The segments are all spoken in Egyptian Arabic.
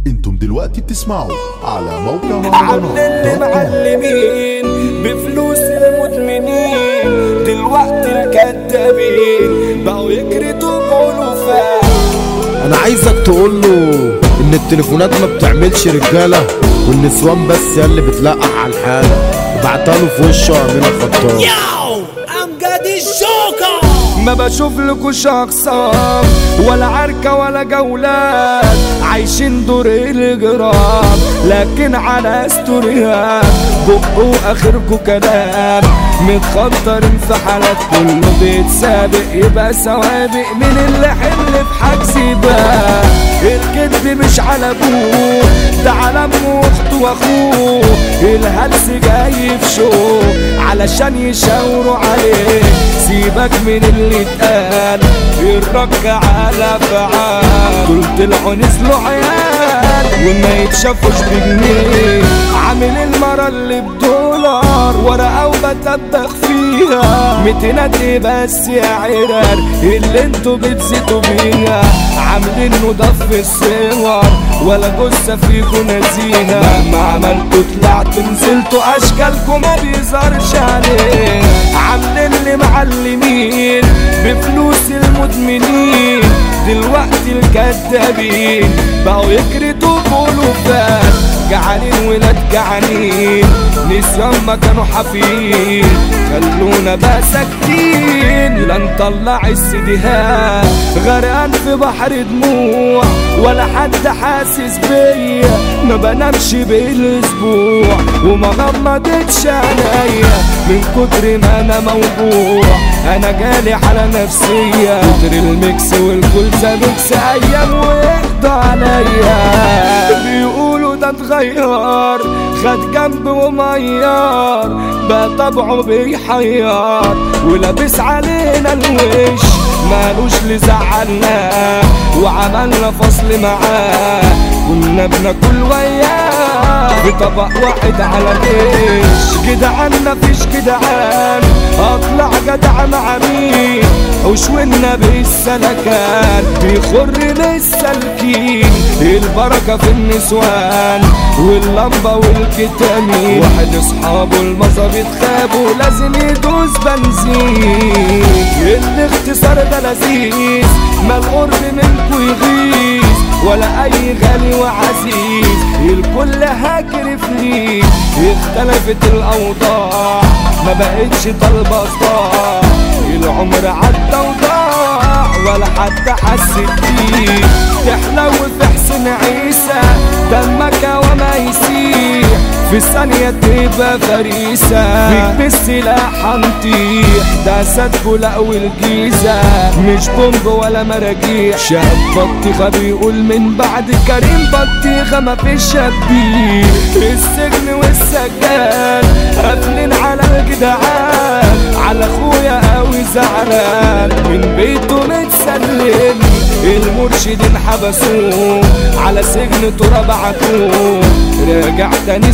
انتم دلوقتي بتسمعوا على موقع عامل اللي معلمين بفلوس المدمنين دلوقتي الكدابين بقوا يكرتوا بألوفات انا عايزك تقول له ان التليفونات ما بتعملش رجاله والنسوان بس هي اللي بتلقح على الحاله ابعتها له في وشه امين الخطاب امجد الجوكر ما بشوف لكوش اقسام ولا عركة ولا جولات عايشين دور الجرام لكن على استوريات بقوا اخركوا كلام متخطرين في حالات كله بيتسابق يبقى سوابق من اللي حل في حجز بقى الكذب مش على ابوه ده على امه واخته واخوه الهلس جاي في شو علشان يشاوروا عليه سيبك من اللي اتقال الرك على فعال دول طلعوا نزلوا عيال وما يتشافوش بجنيه عامل المرة اللي بدولار ورقة وبتبخ فيها ميتينات ايه بس يا عرار اللي انتوا بتزيتوا بيها عاملين نضف الصور ولا جثة فيكوا نزيهة مهما عملتوا طلعتوا نزلتوا اشكالكم ما بيظهرش عليه عاملين اللي معلمين بفلوس المدمنين دلوقتي الكدابين بقوا يكرتوا بألوفات جعانين ولاد جعانين نسيان ما كانوا حافين خلونا بقى ساكتين لا نطلع السديهات غرقان في بحر دموع ولا حد حاسس بيا ما بنامش بالاسبوع وما غمضتش عينيا من كتر ما انا موجوع انا جالي حالة نفسية كتر الميكس والكل ميكس ايام ويقضى عليا بيقولوا ده اتغير خد جنب وميار بقى طبعه بيحير ولابس علينا الوش مالوش لزعلنا وعملنا فصل معاه كنا بناكل وياه بطبق واحد على ليش جدعان مفيش جدعان اطلع جدع مع مين وشونا بالسلكان بيخر للسلكين البركة في النسوان واللمبة والكتامين واحد اصحابه المظابيط خابوا لازم يدوس بنزين الاختصار ده لذيذ ما القرب منكو يغيظ ولا اي غالي وعزيز الكل هاجر فليس اختلفت الاوضاع ما بقتش طالبه صداع العمر عدى وضاع ولا حد حس بيه تحلو في حسن عيسى دمك وما يسيح في ثانية تبقى فريسة فيك بالسلاح هنطيح ده صدقه لا والجيزة مش بومب ولا مراجيح شاب بطيخة بيقول من بعد كريم بطيخة ما فيش شبيه السجن والسجان قافلين على الجدعان على اخويا قوي زعلان من بيته متسلم المرشدين حبسوه على سجن تراب عتوه راجع تاني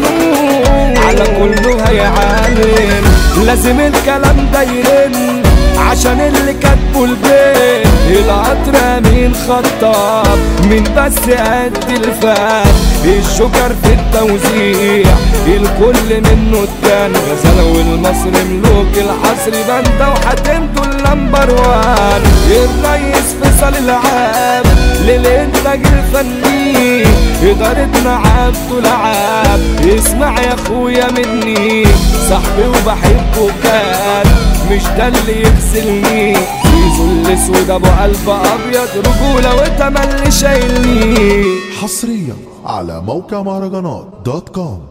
استنوه على كله هيعلم لازم الكلام ده يرن عشان اللي كاتبه البيت القطر مين خطاب مين بس قد الفات الشكر في التوزيع الكل منه التاني غزالة والمصر ملوك العصر باندا وحتمته اللمبر وان الريس فيصل العاب للانتاج الفني ادارتنا عبده لعاب اسمع يا اخويا مني صاحبي وبحبه كان مش ده اللي يغسلني زيزو الاسود ابو قلب ابيض رجوله وتملي شايلني حصريا على موقع مهرجانات دوت كوم